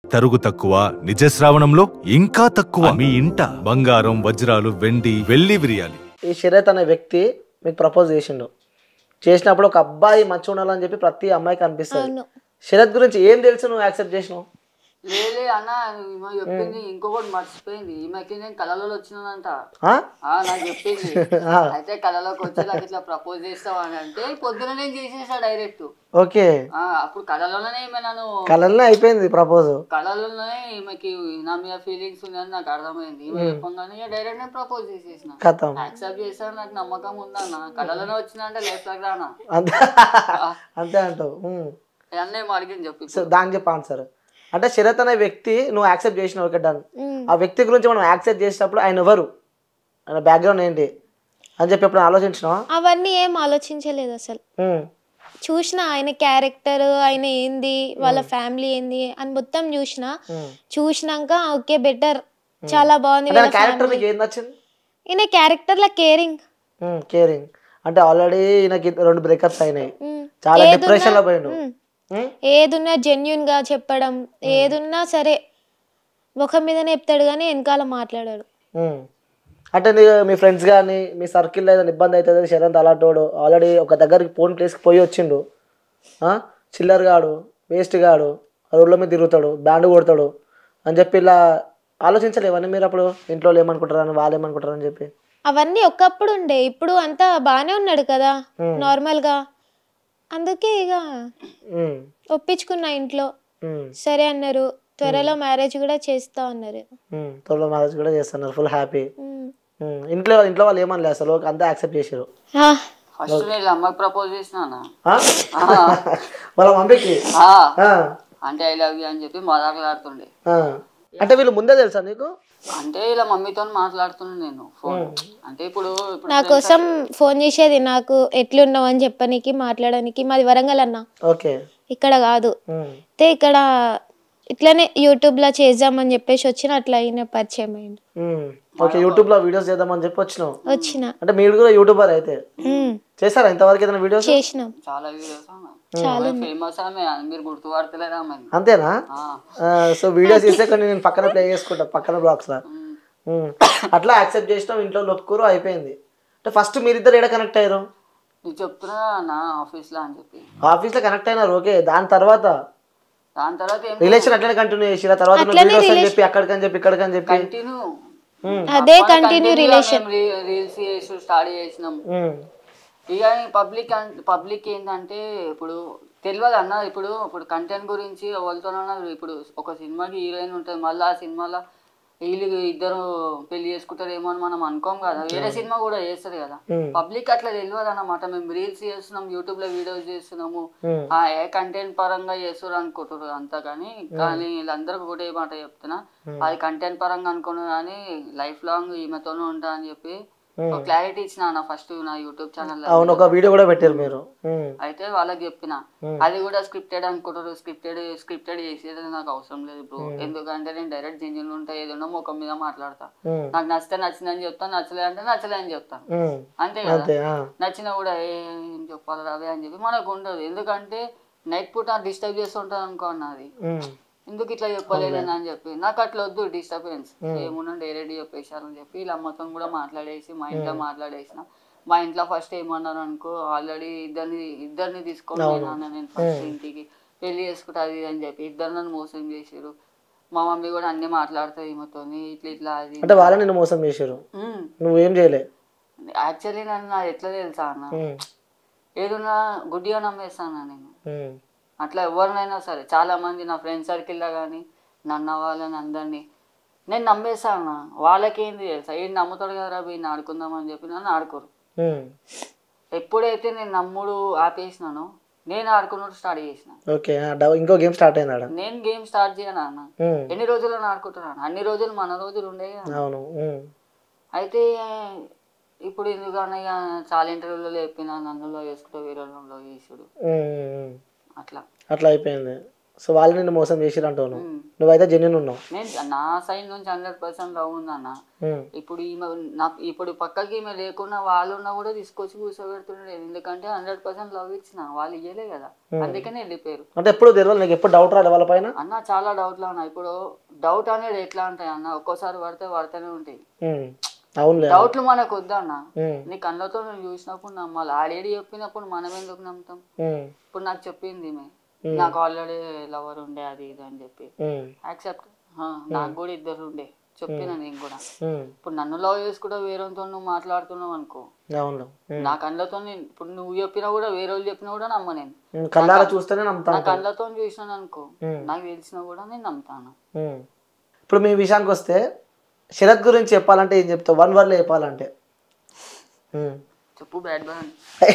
తరుగు తక్కువ నిజ శ్రావణంలో ఇంకా తక్కువ మీ ఇంట బంగారం వజ్రాలు వెండి వెళ్లి విరియాలి ఈ శరత్ అనే వ్యక్తి మీకు ప్రపోజ్ చేసిండు చేసినప్పుడు ఒక అబ్బాయి మంచిగా ఉండాలని చెప్పి ప్రతి అమ్మాయికి అనిపిస్తుంది అవును శరత్ గురించి ఏం తెలుసు నువ్వు యాక్సెప్ట్ చేసినావు లేలే అన్న ఈమె చెప్పింది ఇంకొకటి మర్చిపోయింది ఈమెకి నేను కళలో వచ్చినానంట ఆ? ఆ, నాకు చెప్పింది ఆ. అయితే కళలోకి వచ్చి నాకు ఇట్లా ప్రపోజ్ చేస్తావు అని అంటే పొద్దున నేను చేసేసా డైరెక్ట్ ఓకే అప్పుడు కళలోనే ఈమె నన్ను కలర్నే అయిపోయింది ప్రపోజ్ కళలోనే ఈమెకి నా మీద ఫీలింగ్స్ ఉన్నాయని నాకు అర్థమైంది ఈమె చెప్పంగానే డైరెక్ట్ నేను ప్రపోజ్ చేసేసిన కథం యాక్సెప్ట్ చేశాను నాకు నమ్మకం ఉందన్న కళలోనే వచ్చిన అంటే లైఫ్ లాగా రానా అంతే అంతే అంటావు ఉమ్. అన్నీ అడిగింది చెప్పి సో దానికి చెప్పి ఆన్సర్ అంటే శరత్ అనే వ్యక్తి నువ్వు యాక్సెప్ట్ చేసినావు ఓకే డన్ ఉమ్. ఆ వ్యక్తి గురించి మనం యాక్సెప్ట్ చేసినప్పుడు ఆయన ఎవరు ఆయన బ్యాక్గ్రౌండ్ ఏంటి అని చెప్పి ఎప్పుడు ఆలోచించినావా అవన్నీ ఏం ఆలోచించలేదు అసలు ఉమ్. చూసిన ఆయన క్యారెక్టర్ ఆయన ఏంది వాళ్ళ ఫ్యామిలీ ఏంది అని మొత్తం చూసిన ఉమ్. చూసినాక ఓకే బెటర్ చాలా బాగుంది అంటే వీళ్ళ క్యారెక్టర్ family. నీకు ఏం నచ్చింది ఈయన క్యారెక్టర్ లా కేరింగ్ కేరింగ్ అంటే ఆల్రెడీ ఈయనకి రెండు బ్రేకప్స్ అయినాయి చాలా డిప్రెషన్ లో పోయిండు ఉమ్. ఏదున్నా జెన్యున్ గా చెప్పడం ఏదున్నా సరే ముఖం మీదనే చెప్తాడు కానీ వెనకాల మాట్లాడాడు ఉమ్. అంటే నీ మీ ఫ్రెండ్స్ కానీ మీ సర్కిల్లో ఏదైనా ఇబ్బంది అవుతుంది శరంత్ అలాంటోడు ఆల్రెడీ ఒక దగ్గరికి పోయిన ప్లేస్కి పోయి వచ్చిండు ఆ? చిల్లర్ గాడు వేస్ట్ గాడు రోడ్ల మీద తిరుగుతాడు బ్యాండ్ కొడతాడు అని చెప్పి ఇలా ఆలోచించలేవని మీరు అప్పుడు ఇంట్లో వాళ్ళు ఏమనుకుంటారని వాళ్ళు ఏమనుకుంటారని చెప్పి అవన్నీ ఒకప్పుడు ఉండే ఇప్పుడు అంతా బాగానే ఉన్నాడు కదా నార్మల్ గా అందుకే ఇక ఉమ్. ఒప్పించుకున్నా ఇంట్లో ఉమ్. సరే అన్నారు త్వరలో మ్యారేజ్ కూడా చేస్తా అన్నారు ఉమ్. త్వరలో మ్యారేజ్ కూడా చేస్తున్నారు ఫుల్ హ్యాపీ ఉమ్. ఇంట్లో ఇంట్లో వాళ్ళు ఏమనలేదు అసలు అంతా యాక్సెప్ట్ చేశారు ఆ, ఫస్ట్ నేను అమ్మకి ప్రపోజ్ చేసిన అన్న ఆ? వాళ్ళ మమ్మీకి ఆ, ఆ. అంటే ఐ లవ్ యూ అని చెప్పి మదాకలాడుతుండే ఆ. అంటే వీళ్ళు ముందే తెలుసా నీకు అంటే ఇలా మమ్మీతో మాట్లాడుతున్నాను నేను ఫోన్ అంటే ఇప్పుడు ఇప్పుడు నా కోసం ఫోన్ చేసేది నాకు ఎట్లున్నావు అని చెప్పనీకి మాట్లాడడానికి మాది వరంగల్ అన్న ఓకే ఇక్కడ కాదు ఉమ్. అయితే ఇక్కడ ఇట్లనే యూట్యూబ్ లో చేద్దామని చెప్పేసి వచ్చిన అట్లా అయిన పరిచయం అయింది ఉమ్. ఓకే యూట్యూబ్ లో వీడియోస్ చేద్దామని చెప్పి వచ్చినావు వచ్చిన అంటే మీరు కూడా యూట్యూబర్ అయితే ఉమ్, చేశారా ఇంతవరకు ఏదైనా వీడియోస్ చేసినాం చాలా వీడియోస్ ఆమె ఫేమస్ ఆమె మీరు గుర్తుపడతలేరు ఆమె అంతేనా ఆ. సో వీడియోస్ చేస్తే కొన్ని నేను పక్కన ప్లే చేసుకుంటా పక్కన బ్లాగ్స్ లా ఉమ్. అట్లా యాక్సెప్ట్ చేసినాం ఇంట్లో ఒప్పుకోరు అయిపోయింది అంటే ఫస్ట్ మీరిద్దరు ఎక్కడ కనెక్ట్ అయ్యారు నీకు చెప్తున్నా నా ఆఫీస్ లో అని చెప్పి ఆఫీస్ లో కనెక్ట్ అయినారు ఓకే దాని తర్వాత దాని తర్వాత ఏం రిలేషన్ అట్లనే కంటిన్యూ చేసి తర్వాత నువ్వు వీడియోస్ అని చెప్పి అక్కడికని చెప్పి ఇక్కడికని చెప్పి కంటిన్యూ అదే కంటిన్యూ రిలేషన్ రీల్స్ చేసి స్టార్ట్ చేసినాం ఉమ్. ఇక పబ్లిక్ పబ్లిక్ ఏంటంటే ఇప్పుడు తెలియదు అన్న ఇప్పుడు ఇప్పుడు కంటెంట్ గురించి ఎవరితోనన్నా ఇప్పుడు ఒక సినిమాకి హీరోయిన్ ఉంటుంది మళ్ళీ ఆ సినిమాలో వీళ్ళు ఇద్దరు పెళ్లి చేసుకుంటారేమో అని మనం అనుకోం కదా వేరే సినిమా కూడా చేస్తుంది కదా పబ్లిక్ అట్లా తెలియదు అన్నమాట మేము రీల్స్ చేస్తున్నాం యూట్యూబ్ లో వీడియోస్ చేస్తున్నాము Hmm. ఆ ఏ కంటెంట్ పరంగా చేస్తారు అనుకుంటారు అంతా కానీ కానీ వీళ్ళందరికీ ఒకటే మాట చెప్తున్నా అది కంటెంట్ పరంగా అనుకున్నారు కానీ లైఫ్ లాంగ్ ఈమెతోనే ఉంటా అని చెప్పి క్లారిటీ ఇచ్చిన అన్న ఫస్ట్ నా యూట్యూబ్ ఛానల్ అవును ఒక వీడియో కూడా పెట్టారు మీరు ఉమ్. అయితే వాళ్ళకి చెప్పిన అది కూడా స్క్రిప్టెడ్ అనుకుంటారు స్క్రిప్టెడ్ స్క్రిప్టెడ్ చేసేది నాకు అవసరం లేదు బ్రో ఎందుకంటే నేను డైరెక్ట్ జెన్యున్ ఉంటా ఏదైనా ముఖం మీద మాట్లాడతా ఉమ్. నాకు నచ్చితే నచ్చిందని చెప్తాను నచ్చలే అంటే నచ్చలే అని చెప్తాను ఉమ్. అంతే కదా అంతే ఆ. నచ్చినా కూడా ఏ ఏం చెప్పాలి రావే అని చెప్పి మనకు ఉండదు ఎందుకంటే నైట్ పూట డిస్టర్బ్ చేస్తుంటాను అనుకో అన్నది ఉమ్. ఎందుకు ఇట్లా చెప్పలేదని అని చెప్పి నాకు అట్లా వద్దు డిస్టర్బెన్స్ ఏమున్నా డైరెక్ట్ చెప్పేశారని చెప్పి వీళ్ళ అమ్మతో కూడా మాట్లాడేసి మా ఇంట్లో మాట్లాడేసిన మా ఇంట్లో ఫస్ట్ ఏమన్నారు అనుకో ఆల్రెడీ ఇద్దరిని ఇద్దరిని తీసుకొని పోయినా నేను ఫస్ట్ ఇంటికి పెళ్లి చేసుకుంటా అది ఇది అని చెప్పి ఇద్దరు నన్ను మోసం చేసారు మా మమ్మీ కూడా అన్ని మాట్లాడుతుంది ఈమెతోని ఇట్లా ఇట్లా అది అంటే వాళ్ళే నిన్ను మోసం చేశారు నువ్వేం చేయలే యాక్చువల్లీ నన్ను నాకు ఎట్లా తెలుసా అన్న ఉమ్. ఏదన్నా గుడ్డిగా నమ్మేస్తాను నేను ఉమ్. అట్లా ఎవరినైనా సరే చాలా మంది నా ఫ్రెండ్ సర్కిల్లో కానీ నన్న వాళ్ళని అందరినీ నేను నమ్మేస్తాను వాళ్ళకి ఏంది తెలుసా ఈయన నమ్ముతాడు కదరా వీడిని ఆడుకుందామని చెప్పి నన్ను ఆడుకోరు ఉమ్. ఎప్పుడైతే నేను నమ్ముడు ఆపేసినానో నేను ఆడుకున్నట్టు స్టార్ట్ చేసిన ఓకే ఆ, డబ- ఇంకో గేమ్ స్టార్ట్ అయింది ఆడ నేను గేమ్ స్టార్ట్ చేయను అన్న ఉమ్. ఎన్ని రోజులు ఆడుకుంటున్నాను అన్ని రోజులు మన రోజులు ఉండే కదా. అవును ఉమ్. అయితే ఇప్పుడు ఎందుకన్నా ఇక చాలా ఇంటర్వ్యూలో చెప్పిన నన్నులో వేసుకుంటూ వేరే వాళ్ళలో చేసుడు ఉమ్, ఉమ్, ఉమ్. అట్లా అట్లా అయిపోయింది సో వాళ్ళు నిన్ను మోసం చేసిరు అంటావు నువ్వు నువ్వైతే జెన్యున్ ఉన్నావు నేను నా సైడ్ నుంచి హండ్రెడ్ పర్సెంట్ లవ్ ఉందన్న ఉమ్, ఇప్పుడు ఈమె నాకు ఇప్పుడు పక్కకి ఈమె లేకున్నా వాళ్ళు ఉన్నా కూడా తీసుకొచ్చి కూర్చోబెడుతుండేది ఎందుకంటే హండ్రెడ్ పర్సెంట్ లవ్ ఇచ్చిన వాళ్ళు ఇయ్యలే కదా అందుకనే వెళ్ళిపోయారు అంటే ఎప్పుడు తెలియదు నీకు ఎప్పుడు డౌట్ రాలేదు వాళ్ళ పైన అన్న చాలా డౌట్లు అన్న ఇప్పుడు డౌట్ అనేది ఎట్లా ఉంటాయి అన్న ఒక్కోసారి పడితే పడితేనే ఉంటాయి ఉమ్, అవునులే డౌట్లు మనకు వద్దన్న ఉమ్, నీ కళ్ళతో నువ్వు చూసినప్పుడు నమ్మాలి ఆడేడి చెప్పినప్పుడు మనం ఎందుకు నమ్ముతాం ఉమ్, ఇప్పుడు నాకు చెప్పింది ఈమె నాకు ఆల్రెడీ లవర్ ఉండే అది ఇది అని చెప్పి ఉమ్, యాక్సెప్ట్ నాకు కూడా ఇద్దరు ఉండే చెప్పిన నేను కూడా ఉమ్, ఇప్పుడు నన్ను లవ్ చేసుకుంటా వేరేతో నువ్వు మాట్లాడుతున్నావు అనుకో అవును ఉమ్, నా కళ్ళతో ఇప్పుడు నువ్వు చెప్పినా కూడా వేరే వాళ్ళు చెప్పినా కూడా నమ్మ నేను ఉమ్, కళ్ళారా చూస్తేనే నా నమ్ముతాను కళ్ళతో చూసినాను అనుకో నాకు తెలిసినా కూడా నేను నమ్ముతాను ఉమ్. ఇప్పుడు మీ విషయానికి వస్తే శరత్ గురించి చెప్పాలంటే ఏం చెప్తావు వన్ వర్డ్లో చెప్పాలంటే ఉమ్. చెప్పు బ్యాడ్ బాయ్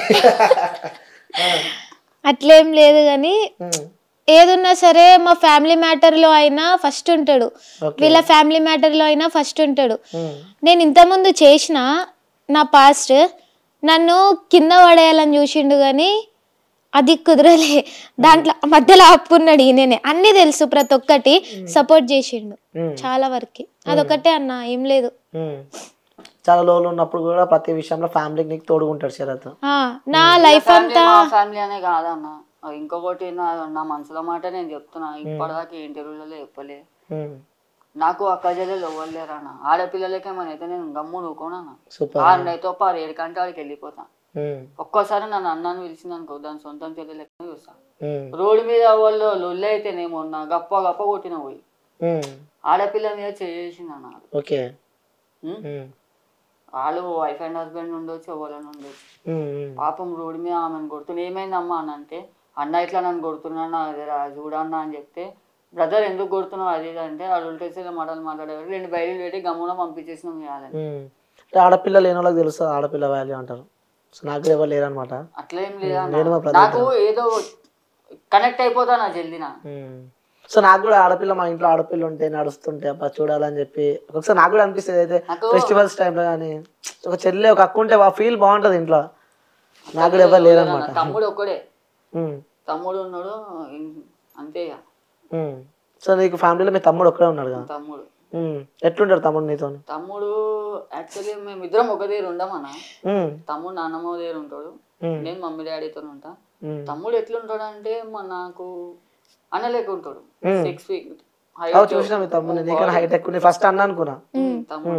అట్లేం లేదు కానీ ఉమ్. ఏదున్నా సరే మా ఫ్యామిలీ మ్యాటర్లో అయినా ఫస్ట్ ఉంటాడు Okay. వీళ్ళ ఫ్యామిలీ మ్యాటర్లో అయినా ఫస్ట్ ఉంటాడు ఉమ్. నేను ఇంతకుముందు చేసిన నా పాస్ట్ నన్ను కింద పడేయాలని చూసిండు కానీ అది కుదరలే దాంట్లో మధ్యలో ఆపుకున్నాడు ఈయననే అన్నీ తెలుసు ప్రతి ఒక్కటి సపోర్ట్ చేసిండు ఉమ్. చాలా వరకు అదొకటే అన్న ఏం లేదు ఉమ్. చాలా లోలు ఉన్నప్పుడు కూడా ప్రతి విషయంలో ఫ్యామిలీకి నీకు తోడుకుంటాడు శరత్ ఆ, నా లైఫ్ అంతా మా ఫ్యామిలీ అనే కాదన్న ఇంకొకటి నా నా మనసులో మాట నేను చెప్తున్నా ఇప్పటిదాకా ఏ ఇంటర్వ్యూలలో చెప్పలే ఉమ్. నాకు అక్క చెల్లెలు ఎవ్వలేరు అన్న ఆడపిల్లలకేమనైతే నేను గమ్ము నూకోనన్నా సూపర్ ఆరునైతే పారు ఏడు కంటే వాడికి వెళ్ళిపోతాను ఉమ్. ఒక్కోసారి నన్ను అన్నాను పిలిచింది అనుకో దాని సొంతం చెల్లెలకి చూస్తాను ఉమ్. రోడ్డు మీద వాళ్ళు లొల్లి అయితేనేమో నా గప్ప గప్ప కొట్టిన పోయి ఉమ్. ఆడపిల్ల మీద చేసింది అన్న ఓకే ఉమ్. ఉమ్. వాళ్ళు వైఫ్ అండ్ హస్బెండ్ ఉండొచ్చు ఎవరైనా ఉండొచ్చు ఉమ్. ఉమ్. పాపం రోడ్డు మీద ఆమెను కొడుతున్నా ఏమైందమ్మా అని అంటే అన్న ఇట్లా నన్ను కొడుతున్నాను అది రా చూడన్నా అని చెప్తే బ్రదర్ ఎందుకు కొడుతున్నావు అది ఇది అంటే వాళ్ళు ఉల్టేసి మాటలు మాట్లాడేవారు రెండు బయలు పెట్టి గమ్మున పంపించేసినాం చేయాలని ఉమ్. అంటే ఆడపిల్ల లేని వాళ్ళకి తెలుస్తుంది ఆడపిల్ల వాల్యూ అంటారు సో నాకు ఎవరు లేరనమాట అట్లా ఏం లేదా నేను మా brother నాకు ఏదో కనెక్ట్ అయిపోతాను జల్దిన సో నాకు కూడా ఆడపిల్ల మా ఇంట్లో ఆడపిల్ల ఉంటే నడుస్తుంటే అబ్బా చూడాలని చెప్పి ఒకసారి నాకు కూడా అనిపిస్తుంది అయితే నాకు- ఫెస్టివల్స్ టైంలో కానీ ఒక చెల్లె ఒక అక్క ఉంటే ఆ ఫీల్ బాగుంటది ఇంట్లో నాకు కూడా ఎవరు లేరనమాట తమ్ముడు ఒక్కడే ఉమ్. తమ్ముడు ఉన్నాడు ఇం- అంతే ఇక ఉమ్. సో నీకు ఫ్యామిలీలో మీ తమ్ముడు ఒక్కడే ఉన్నాడు కదా తమ్ముడు ఉమ్. ఎట్లుంటాడు తమ్ముడు నీతో తమ్ముడు యాక్చువల్లీ మేము ఇద్దరం ఒక దగ్గర ఉండమన్న తమ్ముడు నాన్నమ్మ దగ్గర ఉంటాడు ఉమ్. నేను మమ్మీ డాడీతో ఉంటా ఉమ్. తమ్ముడు ఎట్లుంటాడు అంటే మా నాకు అన్నలేక ఉంటాడు సిక్స్ ఫీట్ అవి చూసిన మీ తమ్ముడు నీకన్నా హైట్ ఎక్కువ ఫస్ట్ అన్న అనుకున్నా తమ్ముడు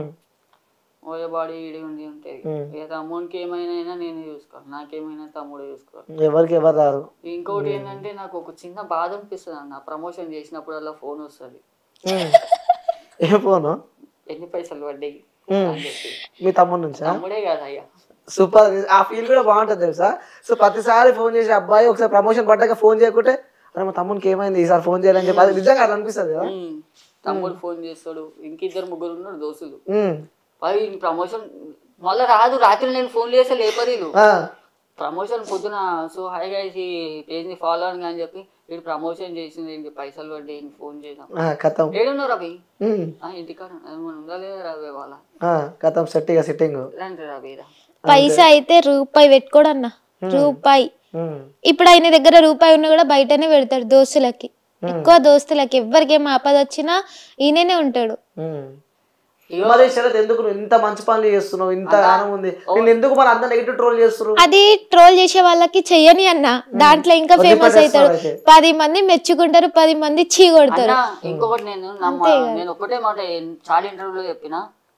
ఓయ బాడీ ఈడి ఉండి ఉంటుంది ఇక తమ్ముడికి ఏమైనా అయినా నేను చూసుకోవాలి నాకేమైనా తమ్ముడు చూసుకోవాలి ఎవరికి ఎవరు రారు ఇంకోటి ఏంటంటే నాకు ఒక చిన్న బాధ అనిపిస్తుంది అన్న ప్రమోషన్ చేసినప్పుడల్లా ఫోన్ వస్తుంది ఉమ్. ఏ ఫోను ఎన్ని పైసలు పడ్డాయి ఉమ్. అని చెప్పి మీ తమ్ముడు నుంచా తమ్ముడే కదా అయ్యా సూపర్ ఆ ఫీల్ కూడా బాగుంటుంది తెలుసా సో ప్రతిసారి ఫోన్ చేసి అబ్బాయి ఒకసారి ప్రమోషన్ పడ్డాక ఫోన్ చేయకుంటే అరే మా తమ్మునికి ఏమైంది ఈసారి ఫోన్ చేయాలని చెప్పి అది నిజంగా అది అనిపిస్తుంది కదా ఉమ్. తమ్ముడు ఫోన్ చేస్తాడు ఇంకిద్దరు ముగ్గురు ఉన్నారు దోస్తులు ఉమ్. పై ప్రమోషన్ మళ్ళీ రాదు రాత్రి నేను ఫోన్ చేస్తే లేపరీలు ఆ. ప్రమోషన్ పొద్దున సో హై గైస్ ఈ పేజ్ ని ఫాలో అని అని చెప్పి వీడు ప్రమోషన్ చేసింది ఏంటి పైసలు పడ్డాయి ఈయన ఫోన్ చేద్దాం ఆ, కథం ఏడున్నారు రవి ఉమ్. ఆ, ఇంటికాడ ఏమన్నా ఉందా లేదా రవి వాళ్ళ ఆ, కథం సెట్ ఇక సిట్టింగ్ రండి రవి రా పైసా అయితే రూపాయి పెట్టుకోడు అన్న రూపాయి ఇప్పుడు ఆయన దగ్గర రూపాయి ఉన్నా కూడా బయటనే పెడతాడు దోస్తులకి ఎక్కువ దోస్తులకి ఎవరికి ఏం ఆపద వచ్చినా ఈయననే ఉంటాడు మరి శరత్ ఎందుకు నువ్వు ఇంత మంచి పనులు చేస్తున్నావు ఇంత గానం ఉంది నేను ఎందుకు మరి అంత నెగిటివ్ ట్రోల్ చేస్తున్నారు అది ట్రోల్ చేసే వాళ్ళకి చెయ్యని అన్న దాంట్లో ఇంకా ఫేమస్ అవుతాడు అయితే. పది మంది మెచ్చుకుంటారు పది మంది చీ కొడతారు అన్నా ఇంకొకటి నేను నమ్మ నేను ఒకటే మాట ఏం- చాలా ఇంటర్వ్యూలో చెప్పిన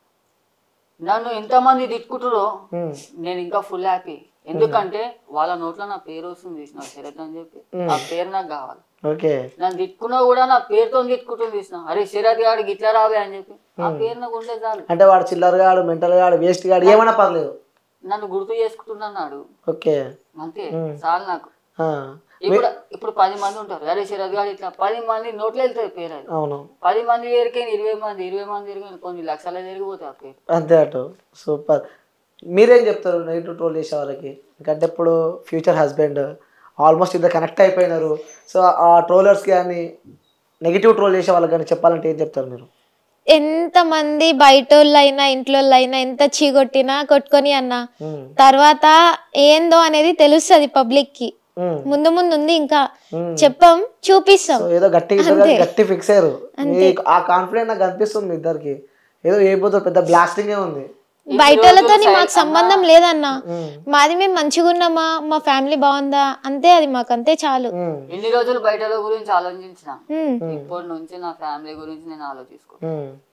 నన్ను ఎంతమంది తిట్టుకుంటారో నేను ఇంకా ఫుల్ హ్యాపీ ఎందుకంటే వాళ్ళ నోట్లో నా పేరు వస్తుంది చూసిన శరత్ అని చెప్పి ఆ పేరు నాకు కావాలి ఓకే నన్ను తిట్టుకున్నా కూడా నా పేరుతో తిట్టుకుంటుంది చూసిన అరే శరత్ గాడికి ఇట్లా రావే అని చెప్పి ఆ పేరు నాకు ఉండే చాలు అంటే వాడు చిల్లర గాడు మెంటల్ గాడు వేస్ట్ గాడు ఏమైనా పర్లేదు నన్ను గుర్తు చేసుకుంటున్నాడు ఓకే అంతే చాలు నాకు ఆ, ఇప్పుడు ఇప్పుడు పది మంది ఉంటారు అరే శరత్ గారు ఇట్లా పది మంది నోట్లో వెళ్తాయి పేరు అది అవును పది మంది ఎరికైనా ఇరవై మంది ఇరవై మంది ఎరికైనా కొన్ని లక్షల జరిగిపోతాయి ఆ పేరు అంతే అటు సూపర్ మీరేం చెప్తారు నెగిటివ్ ట్రోల్ చేసే వాళ్ళకి ఎందుకంటే ఇప్పుడు ఫ్యూచర్ హస్బెండ్ ఆల్మోస్ట్ ఇద్దరు కనెక్ట్ అయిపోయినారు సో ఆ ట్రోలర్స్ కానీ నెగిటివ్ ట్రోల్ చేసే వాళ్ళకి కానీ చెప్పాలంటే ఏం చెప్తారు మీరు ఎంత మంది బయట అయినా ఇంట్లో అయినా ఎంత చీ కొట్టినా కొట్టుకొని అన్న ఉమ్, తర్వాత ఏందో అనేది తెలుస్తుంది పబ్లిక్ కి ఉమ్. ముందు ముందు ఉంది ఇంకా చెప్పాం చూపిస్తాం సో ఏదో గట్టి ఇద్దరు కలిసి గట్టి ఫిక్స్ అయ్యారు మీ- ఆ కాన్ఫిడెంట్ నాకు అనిపిస్తుంది మీ ఇద్దరికి ఏదో ఏపోతారు పెద్ద బ్లాస్టింగ్ ఉంది బయట వాళ్ళతో మాకు సంబంధం లేదన్న మాది మేము మంచిగా ఉన్నామా మా ఫ్యామిలీ బాగుందా అంతే అది మాకు అంతే చాలు ఉమ్, ఇన్ని రోజులు బయటల గురించి ఆలోచించిన ఉమ్. ఇప్పటి నుంచి నా ఫ్యామిలీ గురించి నేను ఆలోచించుకుంటాను ఉమ్.